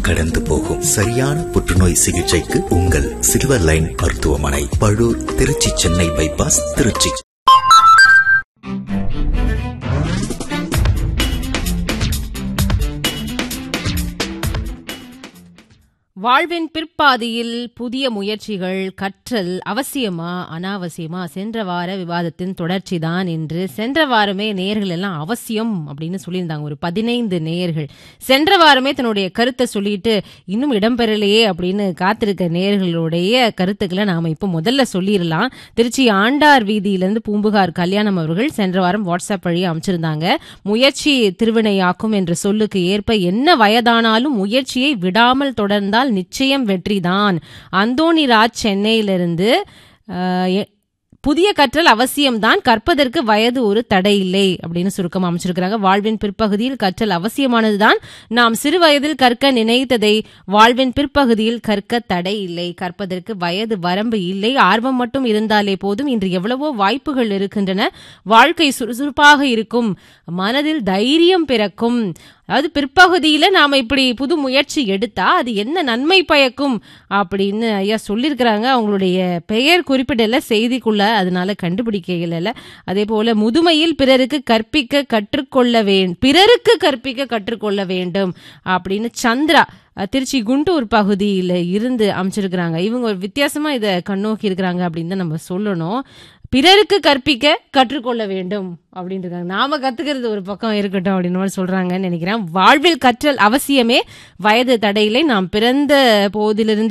கடந்து போகும் சரியான புற்றுநோய் சிகிச்சைக்கு உங்கள் சில்வர் லைன் மருத்துவமனை பழூர் திருச்சி சென்னை பைபாஸ் திருச்சி வாழ்வின் பிற்பாதியில் புதிய முயற்சிகள் கற்றல் அவசியமா அனாவசியமா சென்ற வார விவாதத்தின் தொடர்ச்சி தான் என்று சென்ற வாரமே நேர்கள் எல்லாம் அவசியம் அப்படின்னு சொல்லியிருந்தாங்க ஒரு பதினைந்து நேர்கள் சென்ற வாரமே தன்னுடைய கருத்தை சொல்லிட்டு இன்னும் இடம்பெறலையே அப்படின்னு காத்திருக்க நேர்களுடைய கருத்துக்களை நாம இப்போ முதல்ல சொல்லிடலாம் திருச்சி ஆண்டார் வீதியிலிருந்து பூம்புகார் கல்யாணம் அவர்கள் சென்ற வாரம் வாட்ஸ்அப் வழி அமைச்சிருந்தாங்க முயற்சி திருவினையாக்கும் என்ற சொல்லுக்கு ஏற்ப என்ன வயதானாலும் முயற்சியை விடாமல் தொடர்ந்தால் நிச்சயம் வெற்றிதான் அந்தோணி ராஜ் சென்னையிலிருந்து அஹ், எ- புதிய கற்றல் அவசியம்தான் கற்பதற்கு வயது ஒரு தடை இல்லை அப்படின்னு சுருக்கம் அமைச்சிருக்கிறாங்க வாழ்வின் பிற்பகுதியில் கற்றல் அவசியமானதுதான் நாம் சிறு வயதில் கற்க நினைத்ததை வாழ்வின் பிற்பகுதியில் கற்க தடை இல்லை கற்பதற்கு வயது வரம்பு இல்லை ஆர்வம் மட்டும் இருந்தாலே போதும் இன்று எவ்வளவோ வாய்ப்புகள் இருக்கின்றன வாழ்க்கை சுறுசுறுப்பாக இருக்கும் மனதில் தைரியம் பிறக்கும் அதாவது பிற்பகுதியில நாம இப்படி புது முயற்சி எடுத்தா அது என்ன நன்மை பயக்கும் அப்படின்னு ஐயா சொல்லியிருக்கிறாங்க அவங்களுடைய பெயர் குறிப்பிடல செய்திக்குள்ள அதனால கண்டுபிடிக்க இல்ல அதே போல முதுமையில் பிறருக்கு கற்பிக்க கற்றுக்கொள்ள வேண்டும் பிறருக்கு கற்பிக்க கற்றுக்கொள்ள வேண்டும் அப்படின்னு சந்திரா அஹ், திருச்சி குண்டூர் பகுதியில இருந்து அமைச்சிருக்கிறாங்க இவங்க ஒரு வித்தியாசமா இதை கண்ணோக்கி இருக்கிறாங்க அப்படின்னு தான் நம்ம சொல்லணும் பிறருக்கு கற்பிக்க கற்றுக்கொள்ள வேண்டும் அப்படின்னு இருக்காங்க நாம கத்துக்கிறது ஒரு பக்கம் இருக்கட்டும் அப்படின்னு மாதிரி சொல்றாங்கன்னு நினைக்கிறேன் வாழ்வில் கற்றல் அவசியமே வயது தடையில்லை நாம் பிறந்த போதிலிருந்து